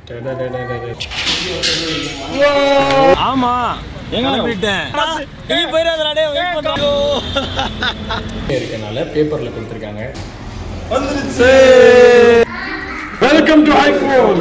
ஆமா எங்க போயிட்டேன் நீ போயிடாதடா டேய் வெயிட் பண்றோ இருக்கனால பேப்பர்ல கொடுத்துருக்காங்க welcome to iPhone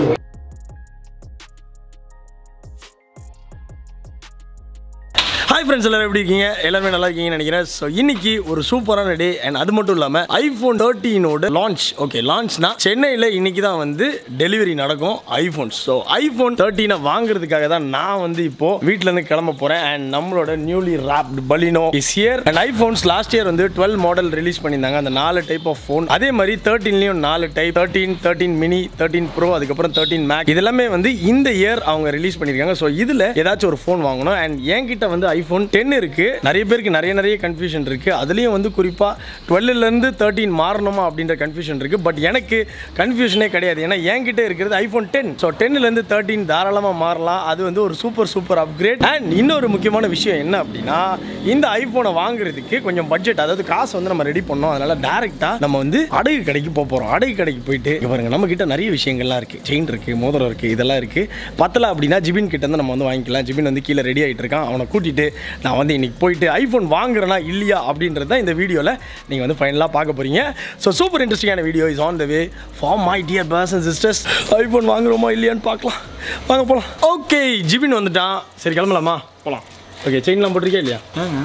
hi friends எல்லாரும் எப்படி இருக்கீங்க எல்லாருமே நல்லா இருக்கீங்கன்னு நினைக்கிறேன் ஸோ இன்னைக்கு ஒரு சூப்பரான டே அண்ட் அது மட்டும் இல்லாமல் ஐஃபோன் தேர்ட்டீனோட லான்ச் ஓகே லான்ச்னா சென்னையில் இன்னைக்கு தான் வந்து டெலிவரி நடக்கும் ஐஃபோன் ஸோ ஐஃபோன் தேர்ட்டீனை வாங்குறதுக்காக தான் நான் வந்து இப்போ வீட்டிலேருந்து கிளம்ப போகிறேன் அண்ட் நம்மளோட newly wrapped Baleno is year and iPhones last year வந்து டுவெல் மாடல் ரிலீஸ் பண்ணியிருந்தாங்க அந்த நாலு டைப் ஆஃப் ஃபோன் அதே மாதிரி தேர்ட்டீன்லேயும் நாலு type thirteen thirteen mini thirteen pro அதுக்கப்புறம் தேர்ட்டீன் மேக் இதெல்லாமே வந்து இந்த இயர் அவங்க ரிலீஸ் பண்ணியிருக்காங்க ஸோ இதில் ஏதாச்சும் ஒரு ஃபோன் வாங்கணும் அண்ட் என்கிட்ட வந்து ஐஃபோன் டென் இருக்கு நிறைய பேருக்கு நிறைய நிறைய கன்ஃபியூஷன் இருக்கு அதுலேயும் வந்து குறிப்பாக டுவெல்லேருந்து தேர்ட்டீன் மாறணுமா அப்படின்ற கன்ஃபியூஷன் இருக்கு பட் எனக்கு கன்ஃபியூஷனே கிடையாது ஏன்னா என்கிட்ட இருக்கிறது ஐஃபோன் டென் ஸோ டென்லேருந்து தேர்ட்டீன் தாராளமாக மாறலாம் அது வந்து ஒரு சூப்பர் சூப்பர் அப்கிரேட் அண்ட் இன்னொரு முக்கியமான விஷயம் என்ன அப்படின்னா இந்த ஐஃபோனை வாங்குறதுக்கு கொஞ்சம் பட்ஜெட் அதாவது காசு வந்து நம்ம ரெடி பண்ணோம் அதனால டேரெக்டாக நம்ம வந்து அடகு கடைக்கு போக போகிறோம் அடகு கடைக்கு போயிட்டு இங்க பாருங்க நம்ம கிட்ட நிறைய விஷயங்கள்லாம் இருக்கு செயின் இருக்கு மோதிரம் இருக்கு இதெல்லாம் இருக்கு பத்தல அப்படின்னா ஜிபின் கிட்ட இருந்து நம்ம வந்து வாங்கிக்கலாம் ஜிபின் வந்து கீழே ரெடி ஆகிட்டு இருக்கான் அவனை கூட்டிட்டு நான் வந்து இன்னைக்கு போயிட்டு ஐஃபோன் வாங்குறேனா இல்லையா அப்படின்றது தான் இந்த வீடியோவில் நீங்கள் வந்து ஃபைனலாக பார்க்க போறீங்க ஸோ சூப்பர் இன்ட்ரெஸ்டிங்கான video is on the way for my dear bros and sisters iPhone வாங்குறோமா இல்லையான்னு பார்க்கலாம் வாங்க போகலாம் ஓகே ஜிபின் வந்துட்டான் சரி கிளம்பலாமா போகலாம் ஓகே செயின்லாம் போட்டிருக்கே இல்லையா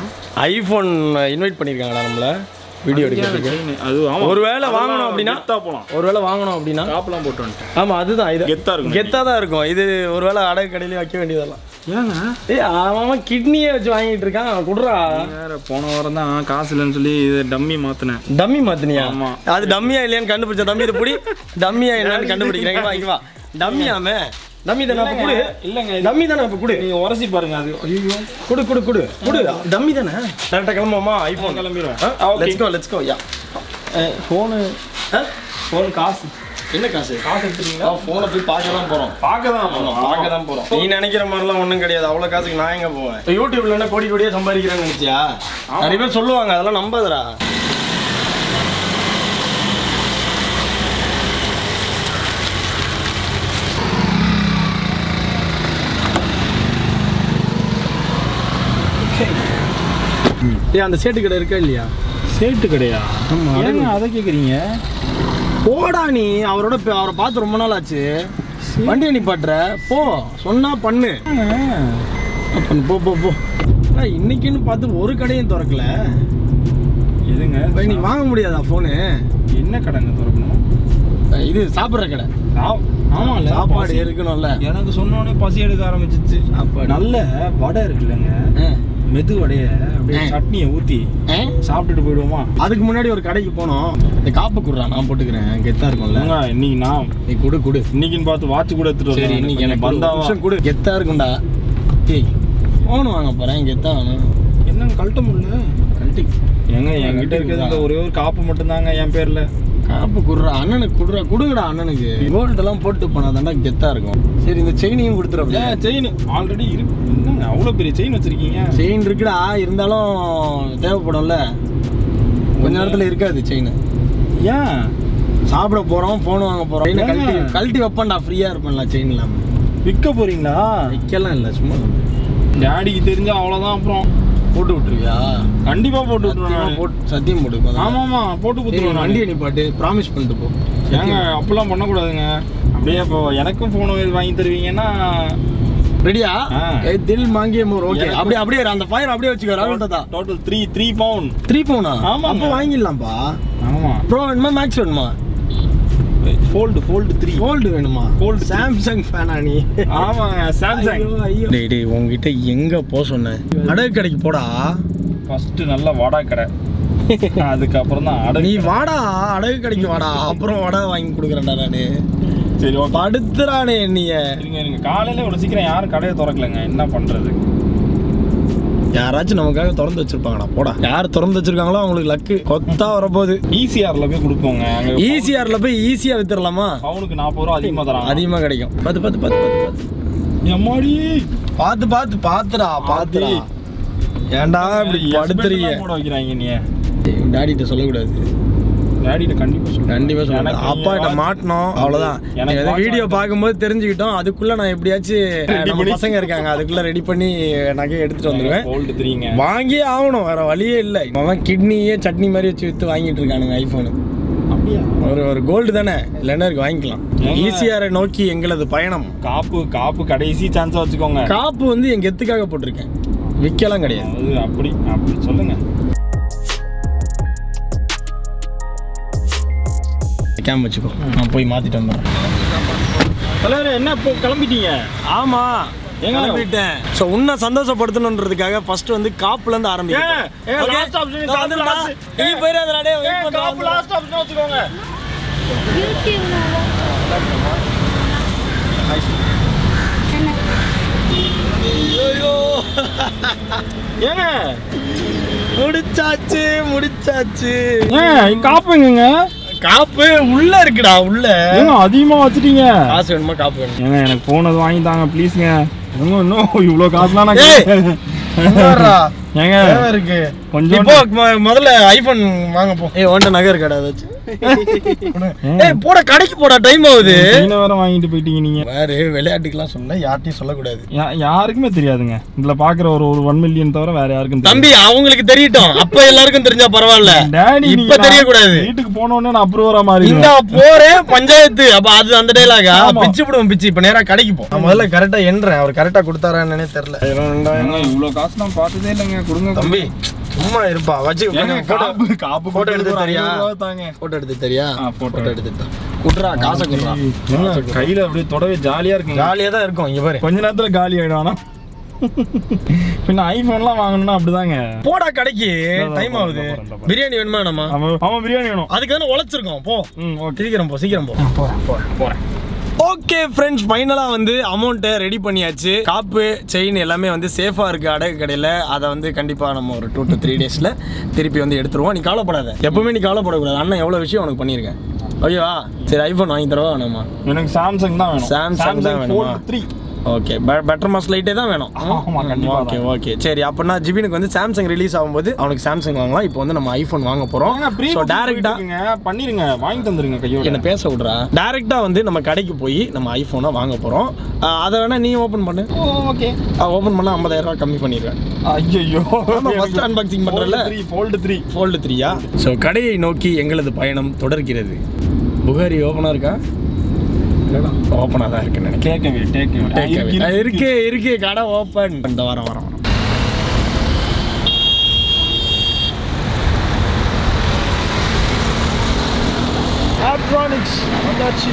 ஐஃபோன் இன்வைட் பண்ணியிருக்காங்களா நம்மளை வீடியோ எடுக்கிறதுக்கு அது ஆமா ஒருவேளை வாங்கணும் அப்படின்னா கெத்தா போலாம் ஒருவேளை வாங்கணும் அப்படின்னா காப்பெல்லாம் போட்டு வந்துட்டேன் ஆமா அதுதான் இது கெத்தா இருக்கும் கெத்தா தான் இருக்கும் இது ஒருவேளை அடகு கடையில வைக்க வேண்டியதெல்லாம் ஏங்க ஏய் அவன் கிட்னியே வச்சு வாங்கிட்டு இருக்கான் குடுறா வேற போன வாரம் தான் காசு இல்லைன்னு சொல்லி இது டம்மி மாத்தினேன் டம்மி மாத்தினியா ஆமா. அது டம்மியா இல்லையான்னு கண்டுபிடிச்ச தம்பி இது புடி டம்மியா என்னன்னு கண்டுபிடிக்கிறேன் இங்க வா இங்க வா டம்மியாமே டம்மி தானே அப்ப குடு இல்லைங்க டம்மி தானே அப்ப குடு நீங்க உரசி பாருங்க அது ஐயோ குடு குடு குடு குடு டம்மி தானே டேரக்டா கிளம்புவோமா ஐபோன் கிளம்பிடும் let's go let's go yeah phone phone காசு என்ன காசு காசு எடுத்துட்டீங்களா ஃபோனை போய் பார்க்க தான் போறோம் பார்க்க தான் போனோம் பார்க்க தான் போறோம் நீ நினைக்கிற மாதிரிலாம் ஒண்ணும் கிடையாது அவ்வளவு காசுக்கு நான் எங்க போவேன் இப்ப யூடியூப்ல என்ன கோடி கோடியா சம்பாதிக்கிறேன்னு நினைச்சியா நிறைய பேர் சொல்லுவாங்க அதெல்லாம் நம்பாதடா ஏய் அந்த சேட்டு கடை இருக்கா இல்லையா சேட்டு கடையா ஏங்க அதை கேட்குறீங்க போடா நீ அவரோட பே- அவரை பார்த்து ரொம்ப நாள் ஆச்சு வண்டியை நிப்பாட்டுற போ சொன்னா பண்ணு பண்ணு போ போ போ ஆனா, இன்னைக்குன்னு பார்த்து ஒரு கடையும் திறக்கல எதுங்க இப்ப இன்னைக்கு வாங்க முடியாதா ஃபோனு என்ன கடைங்க திறக்கணும் இது சாப்பிட்ற கடை சா- ஆமால சாப்பாடு பசி- இருக்கணும்ல எனக்கு சொன்னோடனே பசி எடுக்க ஆரம்பிச்சிச்சு சாப்பாடு. நல்ல வடை இருக்குல்லங்க ஆ. மெது வடைய அப்படியே ஆ. சட்னியை ஊத்தி ஆ? சாப்பிட்டுட்டு போயிடுவோமா அதுக்கு முன்னாடி ஒரு கடைக்கு போனோம் இந்த காப்பு குடுறா நான் போட்டுக்கிறேன் கெத்தா இருக்கும்ல ஏங்க, இன்னைக்கு நான் நீ குடு குடு இன்னைக்குன்னு பார்த்து வாட்ச் கூட எடுத்துட்டு சரி வரேன் இன்னைக்கு எனக்கு ஒரு பந்தாவா நிமிஷம் குடு கெத்தா இருக்கும்டா ஏய் ஃபோன் வாங்க போறேன் கெத்தா வேணும் என்னங்க கழட்ட முடியல கழட்டி ஏங்க என்கிட்ட இருக்கிறது இந்த ஒரே ஒரு காப்பு மட்டும்தாங்க என் பேர்ல காப்பு குடுறா அண்ணனுக்கு குடுறா கொடுங்கடா அண்ணனுக்கு கோல்ட் எல்லாம் போட்டு போனாதான்டா கெத்தா இருக்கும் சரி இந்த செயினையும் கொடுத்துரு அப்படியே ஏன் செயின் ஆல்ரெடி இருக்கு என்னங்க அவ்வளோ பெரிய செயின் வச்சிருக்கீங்க செயின் இருக்குடா இருந்தாலும் தேவைப்படும்ல கொஞ்ச நேரத்துல இருக்காது செயின் ஏன் சாப்பிட போறோம் போன் வாங்க போறோம் செயினை ஏங்க? கழட்டி கழட்டி வைப்பேன்டா ஃப்ரீயா இருப்பேன்ல செயின் இல்லாம விற்க போறீங்களா வைக்கலாம் இல்ல சும்மா டேடிக்கு தெரிஞ்சா அவ்வளோதான் அப்புறம் போட்டு விட்டுருவியா கண்டிப்பா போட்டு விட்டுருவேன் சத்தியமா நானு. போட்டு சத்தியம் போட்டு முதல்ல. ஆமாமா போட்டு சரி, கொடுத்துருவேன் வண்டியை நிப்பாட்டு ப்ராமிஸ் பண்ணிட்டு போ ஏங்க அப்பெல்லாம் பண்ணக்கூடாதுங்க அப்படியே இப்போ எனக்கும் ஃபோன் வாங்கி தருவீங்கன்னா ரெடியா ஆ. ஏ தில் மாங்கிய மோர் ஓகே எனக்கு- அப்படியே அப்படியே இரு, அந்த ஃபயர் அப்படியே வச்சுக்கோ ராகுல் தாத்தா total three three pound three போனா ஆமாங்க. அப்போ வாங்கிடலாம்ப்பா ஆமா ப்ரோ வேணுமா மேக்ஸ் வேணுமா ஃபோல்டு ஃபோல்டு த்ரீ ஃபோல்டு வேணுமா Fold three. சாம்சங் ஃபேனா நீ ஆமாங்க சாம்சங் ஐயோ ஐயோ டேய் டேய் உங்ககிட்ட எங்க போக சொன்னேன் அடகு கடைக்கு போடா ஃபர்ஸ்ட் நல்ல வடை கடை அதுக்கப்புறம் தான் அடை நீ வாடா அடகு கடைக்கு வாடா அப்புறம் வடை வாங்கி கொடுக்குறேன்டா நானு சரி ஓகே படுத்துறானே என்னைய இருங்க இருங்க காலையில இவ்வளோ சீக்கிரம் யாரும் கடையை திறக்கலங்க என்ன பண்றது யாராச்சும் நமக்காக திறந்து வச்சிருப்பாங்கடா போடா யார் திறந்து வச்சிருக்காங்களோ அவங்களுக்கு லக்கு கொத்தா வரப்போகுது ஈசிஆர்ல போய் கொடுப்போங்க அங்க ஈசிஆர்ல போய் ஈஸியா வித்துடலாமா பவுனுக்கு நாற்பது ரூபா அதிகமா தராங்க அதிகமா கிடைக்கும் பார்த்து பார்த்து பார்த்து பார்த்து பார்த்து எம்மாடி பார்த்து பார்த்து பார்த்துடா பார்த்துடா ஏன்டா இப்படி படுத்துறீங்க போட வைக்கிறாங்க நீ டாடிட்ட சொல்லக்கூடாது டேடிட்ட கண்டிப்பா சொல்றேன் கண்டிப்பா சொல்லுங்க எனக்கு அப்பா கிட்ட watch- மாட்டணும் அவ்வளவுதான் எனக்கு எனக்கு watch வீடியோ வாங்கி- பார்க்கும்போது தெரிஞ்சுக்கிட்டோம் அதுக்குள்ள நான் எப்படியாச்சும் நம்ம பண்ணி- பசங்க இருக்காங்க அதுக்குள்ள ரெடி பண்ணி நகையை எடுத்துட்டு வந்துருவேன் Fold த்ரீங்க வாங்கியே ஆகணும் வேற வழியே இல்லை அவன் கிட்னியே சட்னி மாதிரி வச்சு வித்து வாங்கிட்டு இருக்கானுங்க ஐபோனு அப்படியா ஒரு ஒரு கோல்டு தானே இல்லைன்னா இருக்கு வாங்கிக்கலாம் ஏங்க? ஈசிஆரை நோக்கி எங்களது பயணம் காப்பு காப்பு கடைசி சான்ஸா வச்சுக்கோங்க காப்பு வந்து எங்க எத்துக்காக போட்டிருக்கேன் விற்கலாம் கிடையாது அது அப்படி அப்படி சொல்லுங்க கேம் வச்சுக்கோ நான் போய் மாத்திட்டு வந்துடுறேன் தலைவர் என்ன இப்போ கிளம்பிட்டீங்க ஆமா ஏங்க? கிளம்பிட்டேன் ஸோ உன்னை சந்தோஷப்படுத்தணுன்றதுக்காக ஃபர்ஸ்ட் வந்து காப்புல இருந்து ஆரம்பிக்கும் ஏங்க, ஏங்க, last option, காப்பு last. நீ போயிடாதடா டேய் வெயிட் காப்பு பண்ணுறா லாஸ்ட் ஆப்ஷன் வச்சுக்கோங்க ஐயோ ஏங்க முடிச்சாச்சு முடிச்சாச்சு ஏன் காப்பு எங்கங்க காப்பு உள்ள இருக்குடா உள்ள ஏங்க அதிகமா வச்சுட்டீங்க காசு வேணுமா காப்பு வேணுமா ஏங்க எனக்கு போனது வாங்கி தாங்க ப்ளீஸ்ங்க ஏங்க இன்னும் இவ்வளோ காசுலாம் நான் ஏய்! கேட்கல. இந்தாடா. ஏங்க தேவை இருக்கு கொஞ்சம் இப்போ மொ- முதல்ல ஐபோன் வாங்க போ ஏய் ஒன்ட்ட நகை இருக்காடா வச்சு ஏய் போட கடைக்கு போடா டைம் ஆகுது மீனை வேற வாங்கிட்டு போயிட்டீங்க நீங்க வேறு விளையாட்டுக்கெல்லாம் சொன்னா யார்ட்டையும் சொல்லக்கூடாது யா- யாருக்குமே தெரியாதுங்க இதுல பாக்குற ஒரு ஒரு ஒன் மில்லியன் தவிர வேற யாருக்கும் தெரியாது. தம்பி அவங்களுக்கு தெரியட்டும் அப்ப எல்லாருக்கும் தெரிஞ்சா பரவாயில்ல டேடி இப்ப நீங்க தெரியக்கூடாது வீட்டுக்கு போன உடனே நான் அப்ரூவரா மாறி இந்த போறேன் பஞ்சாயத்து அப்ப அது அந்த டைலாகா ஆமா. பிச்சு விடுவோம் பிச்சு இப்ப நேரா கடைக்கு போ நான் முதல்ல கரெக்டா எண்றேன் அவர் கரெக்டா கொடுத்தாரான்னு தெரியல இவ்வளவு காசு நான் பார்த்ததே இல்லைங்க கொடுங்க தம்பி சும்மா இருப்பா வச்சு ஏங்க, காப்பு காப்பு போட்டோ எடுத்து ஒரு தெரியா ஐநூறு ரூபா தாங்க போட்டோ எடுத்து தெரியா ஆ, photo. போட்டோ எடுத்து குட்ரா காசை குட்ரா கையில அப்படியே தொடவே ஜாலியா இருக்குங்க ஜாலியா தான் இருக்கும் இங்க பாரு கொஞ்ச நேரத்துல காலி ஆயிடும் ஆனா பின்ன ஐபோன்லாம் வாங்கணும்னா அப்படிதாங்க போடா கடைக்கு இந்தா, டைம் இந்தா, ஆகுது இந்தா, இந்தா. பிரியாணி வேணுமா நம்ம அவன் அவன் பிரியாணி வேணும் அதுக்கு தானே உழைச்சிருக்கோம் போ ம் ஓகே சீக்கிரம் போ சீக்கிரம் போ போறேன் போறேன் போறேன் ஓகே ஃப்ரெண்ட்ஸ் ஃபைனலாக வந்து அமௌண்ட்டை ரெடி பண்ணியாச்சு காப்பு செயின் எல்லாமே வந்து சேஃபாக இருக்குது அடகு கடையில் அதை வந்து கண்டிப்பாக நம்ம ஒரு டூ டு த்ரீ டேஸில் திருப்பி வந்து எடுத்துருவோம் நீ கவலைப்படாத எப்பவுமே நீ கவலைப்படக்கூடாது அண்ணன் எவ்வளோ விஷயம் உனக்கு பண்ணியிருக்கேன் ஓகேவா சரி ஐஃபோன் வாங்கி தரவா வேணாமா எனக்கு சாம்சங் தான் வேணும் Samsung தான் வேணுமா? த்ரீ ஓகே பெட்டர் மாஸ் லைட்டே தான் வேணும் ஆமா, கண்டிப்பா ஓகே ஓகே சரி அப்படின்னா ஜிபினுக்கு வந்து சாம்சங் ரிலீஸ் ஆகும்போது அவனுக்கு சாம்சங் வாங்கலாம் இப்போ வந்து நம்ம ஐஃபோன் வாங்க போகிறோம் ஸோ டேரெக்டாக பண்ணிருங்க வாங்கி தந்துருங்க கையோட என்ன பேச விட்றா டேரெக்டாக வந்து நம்ம கடைக்கு போய் நம்ம ஐஃபோனை வாங்க போகிறோம் அதை வேணா நீ ஓப்பன் பண்ணு ஓகே ஓப்பன் பண்ணால் ஐம்பதாயிரம் ரூபாய் கம்மி பண்ணிடுவேன் ஐயோ ஆமா, first unboxing பண்றேன்ல? த்ரீ ஃபோல்டு த்ரீ ஃபோல்டு த்ரீயா ஸோ கடையை நோக்கி எங்களது பயணம் தொடர்கிறது புகாரி ஓப்பனாக இருக்கா ஓப்பனாக தான் இருக்குன்னு நினைக்கிறேன் take away take Take away. Ah இருக்கு இருக்கு கடை ஓப்பன் இந்த வாரம் வரோம் வரோம் எலக்ட்ரானிக்ஸ் வந்தாச்சு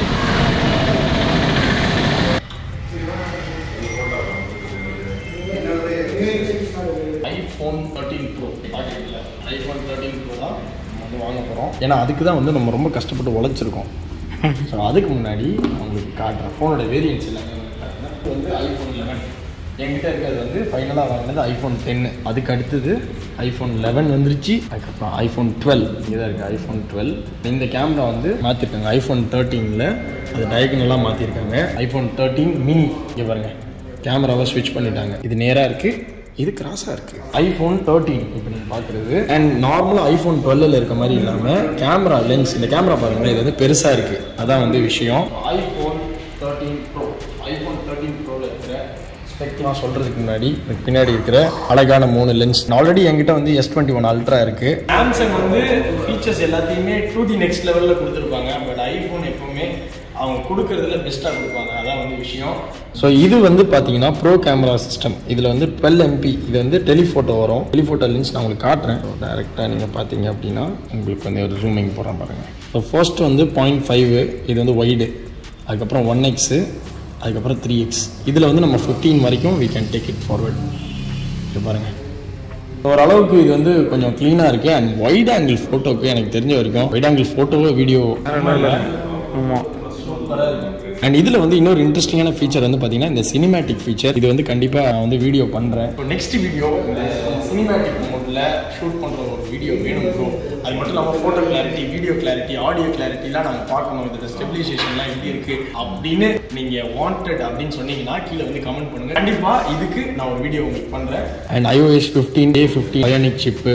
ஐஃபோன் தேர்ட்டீன் ப்ரோ பார்க்குறீங்களா ஐஃபோன் தேர்ட்டீன் ப்ரோ தான் நம்ம வந்து வாங்க போகிறோம் ஏன்னா அதுக்கு தான் வந்து நம்ம ரொம்ப கஷ்டப்பட்டு உழைச்சிருக்கோம் ஸோ அதுக்கு முன்னாடி உங்களுக்கு காட்டுறேன் ஃபோனோட வேரியன்ஸ் எல்லாமே உங்களுக்கு காட்டுறேன். இது வந்து ஐஃபோன் லெவன் என்கிட்ட இருக்கிறது வந்து ஃபைனலாக வாங்கினது ஐஃபோன் டென்னு அதுக்கு அடுத்தது ஐஃபோன் லெவன் வந்துருச்சு அதுக்கப்புறம் ஐஃபோன் டுவெல் இங்கே தான் இருக்குது ஐஃபோன் டுவெல் இந்த கேமரா வந்து மாற்றிருக்காங்க ஐஃபோன் தேர்ட்டீனில் அது டயகனலாக மாற்றிருக்காங்க ஐஃபோன் தேர்ட்டீன் மினி இங்கே பாருங்கள் கேமராவை ஸ்விட்ச் பண்ணிட்டாங்க இது நேராக இருக்குது இது கிராஸாக இருக்குது ஐஃபோன் தேர்ட்டீன் இப்போ நீங்கள் பார்க்குறது அண்ட் நார்மலாக ஐஃபோன் டுவெல்லில் இருக்க மாதிரி இல்லாமல் கேமரா லென்ஸ் இந்த கேமரா பாருங்களேன் இது வந்து பெருசாக இருக்குது அதான் வந்து விஷயம் iPhone thirteen pro iPhone thirteen ப்ரோவில் இருக்கிற ஸ்பெக்லாம் சொல்கிறதுக்கு முன்னாடி இதுக்கு பின்னாடி இருக்கிற அழகான மூணு லென்ஸ் ஆல்ரெடி என்கிட்ட வந்து எஸ் டுவெண்ட்டி ஒன் அல்ட்ரா இருக்குது சாம்சங் வந்து ஃபீச்சர்ஸ் எல்லாத்தையுமே டூ தி நெக்ஸ்ட் லெவலில் கொடுத்துருப்பாங்க பட் ஐஃபோன் எப்போவுமே அவங்க கொடுக்கறதுல பெஸ்ட்டாக கொடுப்பாங்க அதான் வந்து விஷயம் ஸோ இது வந்து பார்த்தீங்கன்னா ப்ரோ கேமரா சிஸ்டம் இதில் வந்து டுவெல் எம்பி இது வந்து டெலிஃபோட்டோ வரும் டெலிஃபோட்டோ லென்ஸ் நான் உங்களுக்கு காட்டுறேன் டேரெக்டாக நீங்கள் பார்த்தீங்க அப்படின்னா உங்களுக்கு வந்து ஒரு ஜூமிங் போடுறேன் பாருங்கள் ஸோ ஃபர்ஸ்ட் வந்து பாயிண்ட் ஃபைவ் இது வந்து ஒய்டு அதுக்கப்புறம் ஒன் எக்ஸு அதுக்கப்புறம் த்ரீ எக்ஸ் இதில் வந்து நம்ம ஃபிஃப்டீன் வரைக்கும் we can take it forward இது பாருங்கள் ஓரளவுக்கு இது வந்து கொஞ்சம் க்ளீனாக இருக்குது அண்ட் வைட் ஆங்கிள் ஃபோட்டோக்கு எனக்கு தெரிஞ்ச வரைக்கும் வைட் ஆங்கிள் ஃபோட்டோவோ வீடியோ ஆமாம் அண்ட் இதில் வந்து இன்னொரு இன்ட்ரெஸ்டிங்கான ஃபீச்சர் வந்து பார்த்தீங்கன்னா இந்த சினிமேட்டிக் ஃபீச்சர் இது வந்து கண்டிப்பாக நான் வந்து வீடியோ பண்ணுறேன் இப்போ நெக்ஸ்ட் வீடியோ இந்த சினிமேட்டிக் மோடில் ஷூட் பண்ணுற ஒரு வீடியோ வேணும் ப்ரோ அது மட்டும் இல்லாமல் photo clarity video clarity audio கிளாரிட்டிலாம் நாங்கள் பார்க்கணும் இதோட ஸ்டெபிலைசேஷன்லாம் எப்படி இருக்குது அப்படின்னு நீங்கள் வாண்டட் அப்படின்னு சொன்னீங்கன்னா கீழே வந்து கமெண்ட் பண்ணுங்கள் கண்டிப்பாக இதுக்கு நான் ஒரு வீடியோ உங்களுக்கு பண்ணுறேன் அண்ட் ஐஓஎஸ் ஃபிஃப்டீன் டே fifteen bionic chip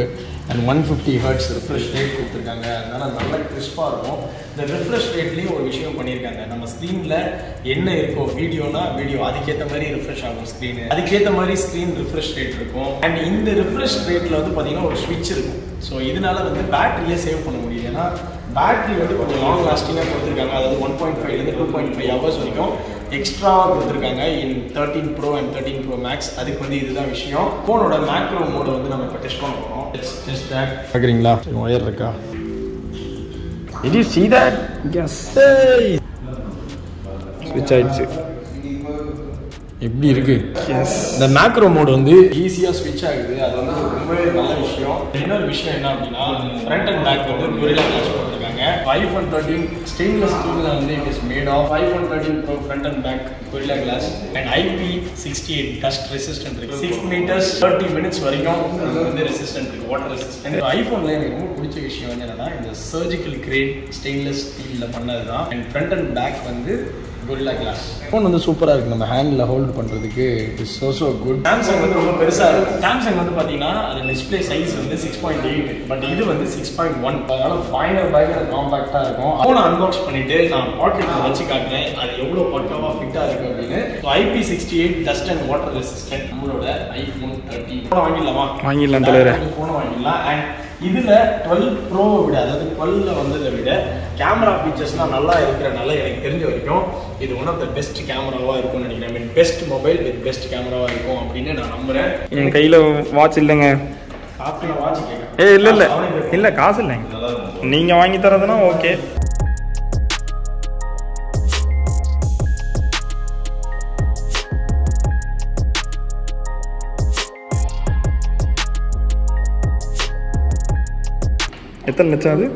and one fifty hertz refresh rate கொடுத்துருக்காங்க அதனால நல்ல கிறிஸ்பாக இருக்கும் இந்த ரிஃப்ரெஷ் ரேட்லேயும் ஒரு விஷயம் பண்ணியிருக்காங்க நம்ம ஸ்க்ரீனில் என்ன இருக்கோ வீடியோனா வீடியோ அதுக்கேற்ற மாதிரி ரிஃப்ரெஷ் ஆகும் ஸ்க்ரீன் அதுக்கேற்ற மாதிரி ஸ்க்ரீன் ரிஃப்ரெஷ் ரேட் இருக்கும் அண்ட் இந்த ரிஃப்ரெஷ் ரேட்டில் வந்து பார்த்தீங்கன்னா ஒரு ஸ்விட்ச் இருக்கும் ஸோ இதனால வந்து பேட்டரியை சேவ் பண்ண முடியும் ஏன்னா பேட்டரி வந்து கொஞ்சம் லாங் லாஸ்டிங்காக கொடுத்துருக்காங்க அதாவது ஒன் பாயிண்ட் ஃபைவ்லேருந்து டூ பாயிண்ட் ஃபைவ் ஹவர்ஸ் வரைக்கும் எக்ஸ்ட்ராவாக கொடுத்துருக்காங்க in thirteen pro and thirteen pro max அதுக்கு வந்து இதுதான் விஷயம் ஃபோனோட மேக்ரோ மோடை வந்து நம்ம இப்போ டெஸ்ட் பண்ண போகிறோம் ஜஸ்ட் தட் பார்க்குறீங்களா ஒயர் இருக்கா Did you see that? Yes ஸ்விட்ச் ஆயிடுச்சு எப்படி இருக்கு இந்த மேக்ரோ மோட் வந்து ஈஸியாக ஸ்விட்ச் ஆகுது அது வந்து ரொம்பவே நல்ல விஷயம் இன்னொரு விஷயம் என்ன அப்படின்னா ஃப்ரண்ட் அண்ட் பேக் வந்து கொரிலா கிளாஸ் போட்டிருக்காங்க ஐஃபோன் தேர்ட்டின் ஸ்டெயின்லெஸ் ஸ்டீலில் வந்து it is made of iPhone thirteen pro front and back gorilla glass and IP sixty eight dust resistant இருக்கு சிக்ஸ் மீட்டர்ஸ் தேர்ட்டி மினிட்ஸ் வரைக்கும் இது வந்து ரெசிஸ்டன்ட் இருக்கு water resistant ஐஃபோனில் எனக்கு ரொம்ப பிடிச்ச விஷயம் வந்து என்னன்னா இந்த சர்ஜிக்கல் கிரேட் ஸ்டெயின்லெஸ் ஸ்டீலில் பண்ணது தான் அண்ட் ஃப்ரண்ட் அண்ட் பேக் வந்து கொரில்லா கிளாஸ் ஃபோன் வந்து சூப்பராக இருக்குது நம்ம ஹேண்டில் ஹோல்ட் பண்ணுறதுக்கு it's so so good Samsung வந்து ரொம்ப பெருசாக இருக்கும் சாம்சங் வந்து பார்த்தீங்கன்னா அது டிஸ்பிளே சைஸ் வந்து சிக்ஸ் பாயிண்ட் எயிட் பட் இது வந்து சிக்ஸ் பாயிண்ட் ஒன் அதனால பயங்கர பயங்கர காம்பாக்டாக இருக்கும் ஃபோனை அன்பாக்ஸ் பண்ணிட்டு நான் பாக்கெட்டில் வச்சு காட்டுறேன் அது எவ்வளோ பக்காவாக ஃபிட்டாக இருக்கு அப்படின்னு IP sixty eight dust and water resistant நம்மளோட ஐஃபோன் தேர்ட்டி ஃபோனை வாங்கிடலாமா வாங்கிடலாம் தலைவரே. ஃபோனை வாங்கிடலாம் அண்ட் இதில் டுவெல் ப்ரோவை விட அதாவது டுவெல்ல வந்ததை விட கேமரா ஃபீச்சர்ஸ்லாம் நல்லா இருக்கிறனால எனக்கு தெரிஞ்ச வரைக்கும் இது ஒன் ஆஃப் த பெஸ்ட் கேமராவாக இருக்கும்னு நினைக்கிறேன் I mean best mobile with best கேமராவாக இருக்கும் அப்படின்னு நான் நம்புகிறேன் என் கையில் வாட்ச் இல்லைங்க காப்பில் வாட்ச் கேட்குறேன் ஏ இல்லை இல்லை இல்லை காசு இல்லைங்க நீங்கள் வாங்கி தரதுன்னா ஓகே எத்தனை லட்சம் அது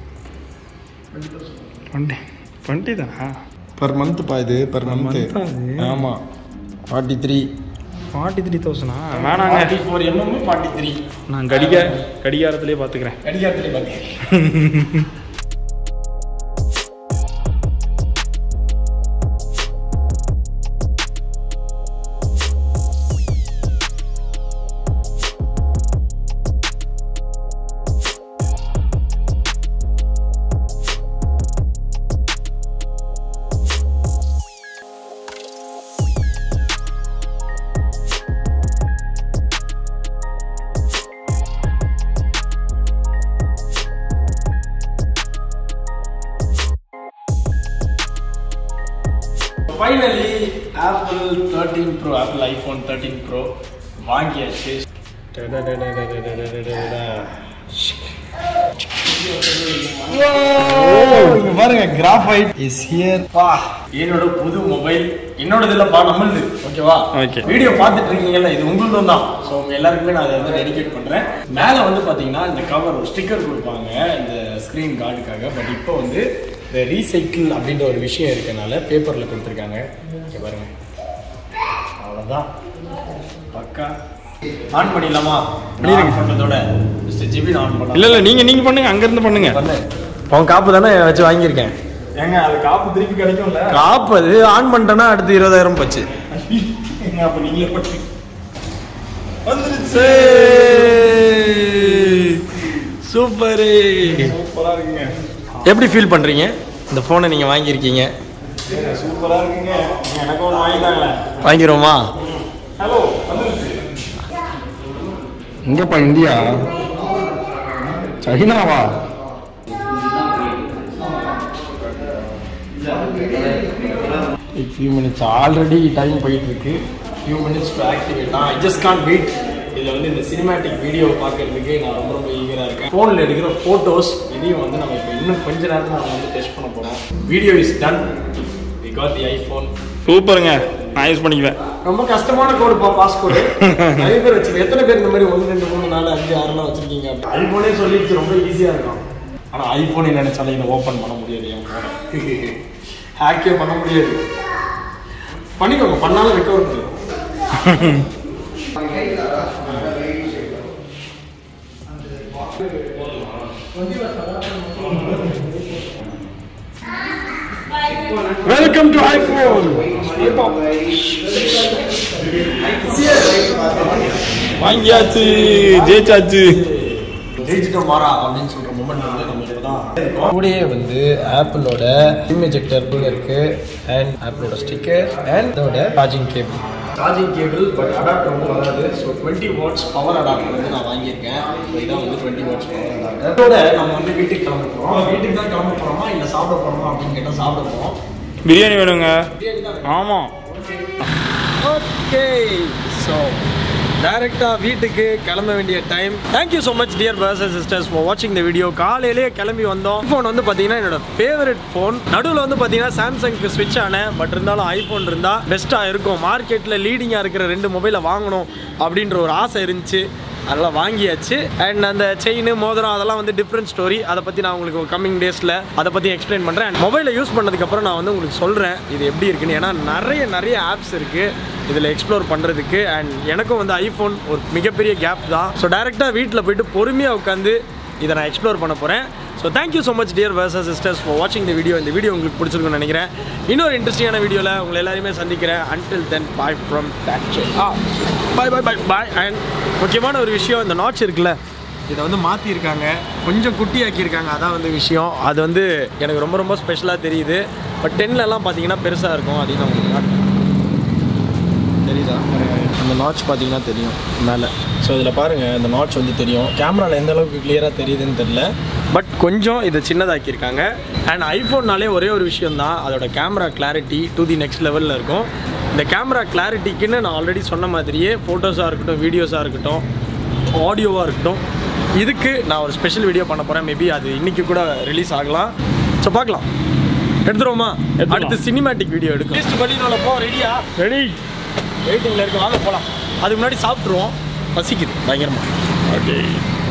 டுவெண்ட்டி டுவெண்ட்டி தானா பர் மந்த் பா இது பர் மந்த் month ஆ இது? ஆமா ஃபார்ட்டி த்ரீ ஃபார்ட்டி த்ரீ தௌசண்டா வேணாங்க ஃபார்ட்டி ஃபோர் எம்எம் ஃபார்ட்டி த்ரீ நான் கடிக கடிகாரத்திலே பார்த்துக்கிறேன் கடிகாரத்திலே பார்த்தீங்க finally Apple thirteen pro Apple iPhone thirteen pro வாங்கியாச்சு இங்க பாருங்க கிராஃபைட் இஸ் ஹியர் பா என்னோட புது மொபைல் என்னோடது இல்லப்பா நம்மளுது ஓகேவா Okay. வீடியோ பார்த்துட்டு இருக்கீங்கல்ல இது உங்களுதும் தான் ஸோ உங்க எல்லாருக்குமே நான் அதை வந்து டெடிகேட் பண்றேன் மேலே வந்து பாத்தீங்கன்னா இந்த கவர் ஒரு ஸ்டிக்கர் கொடுப்பாங்க இந்த ஸ்க்ரீன் கார்டுக்காக பட் இப்போ வந்து இந்த ரீசைக்கிள் அப்படின்ற ஒரு விஷயம் இருக்கனால பேப்பர்ல கொடுத்துருக்காங்க இங்க பாருங்க அவ்வளோதான் பக்கா ஆன் பண்ணிடலாமா ஆன் பண்ணுறதோட மிஸ்டர் ஜிபின் ஆன் பண்ணலாம் இல்லை இல்லை நீங்கள் நீங்கள் பண்ணுங்க அங்கேருந்து பண்ணுங்க பண்ணு உன் காப்பு தானே வச்சு வாங்கியிருக்கேன் ஏங்க அது காப்பு திருப்பி கிடைக்கும்ல காப்பு அது ஆன் பண்ணிட்டேன்னா அடுத்து இருபதாயிரம் போச்சு ஏங்க அப்போ நீங்களே பண்ணி சூப்பரு சூப்பராக இருக்குங்க எப்படி ஃபீல் பண்றீங்க இந்த ஃபோனை நீங்க வாங்கியிருக்கீங்க சூப்பராக இருக்குங்க எனக்கு ஒன்று வாங்கிட்டாங்களே வாங்கிடுவோமா ஹலோ வந்துருச்சு எங்கப்பா இந்தியா சைனாவா ஃபியூ மினிட்ஸ் ஆல்ரெடி டைம் போயிட்டு இருக்கு ஃபியூ மினிட்ஸ் டு ஆக்டிவேட் நான் ஐ ஜஸ்ட் கான் வெயிட் இதில் வந்து இந்த சினிமேட்டிக் வீடியோ பார்க்கறதுக்கு நான் ரொம்ப ரொம்ப ஈகராக இருக்கேன் ஃபோனில் எடுக்கிற ஃபோட்டோஸ் இதையும் வந்து நம்ம இப்போ இன்னும் கொஞ்ச நேரத்தில் நம்ம வந்து டெஸ்ட் பண்ண போகிறோம் video is done we got the iPhone சூப்பருங்க நான் யூஸ் பண்ணிக்குவேன் ரொம்ப கஷ்டமான கோடுப்பா பாஸ்கோடு நிறைய பேர் வச்சிருக்கேன் எத்தனை பேர் இந்த மாதிரி ஒன்று ரெண்டு மூணு நாலு அஞ்சு ஆறுலாம் வச்சிருக்கீங்க ஐஃபோனே சொல்லிடுச்சு ரொம்ப ஈஸியாக இருக்கும் ஆனால் ஐஃபோனே நினைச்சாலும் இதை ஓப்பன் பண்ண முடியாது என் ஃபோனை ஹேக்கே பண்ண முடியாது பண்ணிக்கோங்க பண்ணாலும் ரெக்கவர் பண்ணுங்க வெல்கம் டு ஐஃபோன் வாங்கியாச்சு ஜெயிச்சாச்சு ஜெயிச்சிட்டோம் மாறா அப்படின்னு சொல்கிற மூமெண்ட் வந்து நம்ம இப்போ தான் கூடயே வந்து ஆப்பிளோட சிம் எஜெக்டர் இருக்கு அண்ட் ஆப்பிளோட ஸ்டிக்கர் அண்ட் இதோட charging cable charging cable but adapter வந்து வராது so twenty watts power adapter வந்து நான் வாங்கியிருக்கேன் ஸோ இதான் வந்து டுவெண்ட்டி வாட்ஸ் பவர் அடாப்டர் இதோட நம்ம வந்து வீட்டுக்கு கிளம்ப போகிறோம் வீட்டுக்கு தான் கிளம்ப போகிறோமா இல்லை சாப்பிட போகிறோமா அப்படின்னு கேட்டால் சாப்பிட போகிறோம் பிரியாணி வேணுங்க ஆமாம் ஓகே ஸோ டைரெக்டாக வீட்டுக்கு கிளம்ப வேண்டிய time thank you so much dear brothers and sisters for வாட்சிங் த வீடியோ காலையிலேயே கிளம்பி வந்தோம் ஃபோன் வந்து பார்த்தீங்கன்னா என்னோட ஃபேவரட் ஃபோன் நடுவில் வந்து பார்த்தீங்கன்னா சாம்சங்க்கு ஸ்விட்ச் ஆனேன் பட் இருந்தாலும் ஐஃபோன் இருந்தால் பெஸ்ட்டாக இருக்கும் மார்க்கெட்டில் லீடிங்காக இருக்கிற ரெண்டு மொபைலை வாங்கணும் அப்படின்ற ஒரு ஆசை இருந்துச்சு அதெல்லாம் வாங்கியாச்சு அண்ட் அந்த செயின் மோதிரம் அதெல்லாம் வந்து டிஃப்ரெண்ட் ஸ்டோரி அதை பற்றி நான் உங்களுக்கு கம்மிங் டேஸில் அதை பற்றி எக்ஸ்பிளைன் பண்ணுறேன் அண்ட் மொபைலை யூஸ் பண்ணதுக்கப்புறம் நான் வந்து உங்களுக்கு சொல்கிறேன் இது எப்படி இருக்குன்னு ஏன்னா நிறைய நிறைய ஆப்ஸ் இருக்குது இதில் எக்ஸ்ப்ளோர் பண்ணுறதுக்கு அண்ட் எனக்கும் வந்து ஐஃபோன் ஒரு மிகப்பெரிய கேப் தான் ஸோ டேரெக்டாக வீட்டில் போயிட்டு பொறுமையாக உட்காந்து இதை நான் எக்ஸ்ப்ளோர் பண்ண போகிறேன் so thank you so much dear versus sisters for வாட்சிங் த வீடியோ இந்த வீடியோ உங்களுக்கு பிடிச்சிருக்குன்னு நினைக்கிறேன் இன்னொரு இன்ட்ரெஸ்டிங்கான வீடியோவில் உங்களை எல்லாருமே சந்திக்கிறேன் until then bye from ah bye bye bye bye and முக்கியமான ஒரு விஷயம் இந்த நாட்ச் இருக்குல்ல இதை வந்து மாற்றிருக்காங்க கொஞ்சம் குட்டியாக்கியிருக்காங்க அதான் வந்து விஷயம் அது வந்து எனக்கு ரொம்ப ரொம்ப ஸ்பெஷலாக தெரியுது பட் டென்லலாம் பார்த்தீங்கன்னா பெருசாக இருக்கும் அதையும் நான் உங்களுக்கு காட்டுறேன். தெரியுதா அந்த நாட்ச் பார்த்தீங்கன்னா தெரியும் மேலே ஸோ இதில் பாருங்கள் இந்த நாட்ச் வந்து தெரியும் கேமராவில் எந்த அளவுக்கு கிளியராக தெரியுதுன்னு தெரில பட் கொஞ்சம் இதை சின்னதாக்கியிருக்காங்க அண்ட் ஐஃபோன்னாலே ஒரே ஒரு விஷயம் தான் அதோட camera clarity to the next லெவலில் இருக்கும் இந்த கேமரா கிளாரிட்டிக்குன்னு நான் ஆல்ரெடி சொன்ன மாதிரியே ஃபோட்டோஸாக இருக்கட்டும் வீடியோஸாக இருக்கட்டும் ஆடியோவாக இருக்கட்டும் இதுக்கு நான் ஒரு ஸ்பெஷல் வீடியோ பண்ண போகிறேன் மேபி அது இன்னைக்கு கூட ரிலீஸ் ஆகலாம் ஸோ பார்க்கலாம் எடுத்துருவோமா எடுத்துருவோம். அடுத்து சினிமேட்டிக் வீடியோ எடுக்கும் டேஸ்ட் பண்ணிடல போ ரெடியா ரெடி வெயிட்டிங்கில் இருக்கு வாங்க போகலாம் அதுக்கு முன்னாடி சாப்பிட்ருவோம் பசிக்குது பயங்கரமாக ஓகே